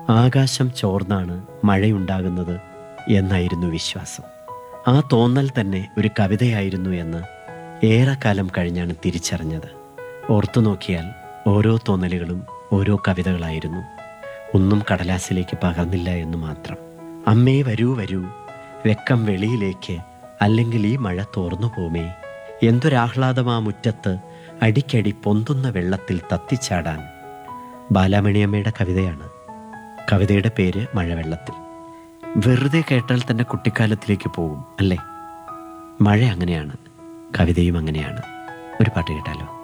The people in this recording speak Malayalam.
ആകാശം ചോർന്നാണ് മഴയുണ്ടാകുന്നത് എന്നായിരുന്നു വിശ്വാസം ആ തോന്നൽ തന്നെ ഒരു കവിതയായിരുന്നു എന്ന് ഏറെക്കാലം കഴിഞ്ഞാണ് തിരിച്ചറിഞ്ഞത് ഓർത്തു നോക്കിയാൽ ഓരോ തോന്നലുകളും ഓരോ കവിതകളായിരുന്നു ഒന്നും കടലാസിലേക്ക് പകർന്നില്ല എന്ന് മാത്രം അമ്മേ വരൂ വരൂ വെക്കം വെളിയിലേക്ക് അല്ലെങ്കിൽ ഈ മഴ തോർന്നു പോമേ എന്തൊരാഹ്ലാദമാ മുറ്റത്ത് അടിക്കടി പൊന്തുന്ന വെള്ളത്തിൽ തത്തിച്ചാടാൻ ബാലാമണിയമ്മയുടെ കവിതയാണ് കവിതയുടെ പേര് മഴവെള്ളത്തിൽ വെറുതെ കേട്ടാൽ തന്നെ കുട്ടിക്കാലത്തിലേക്ക് പോകും അല്ലേ മഴ അങ്ങനെയാണ് കവിതയും അങ്ങനെയാണ് ഒരു പാട്ട് കേട്ടാലോ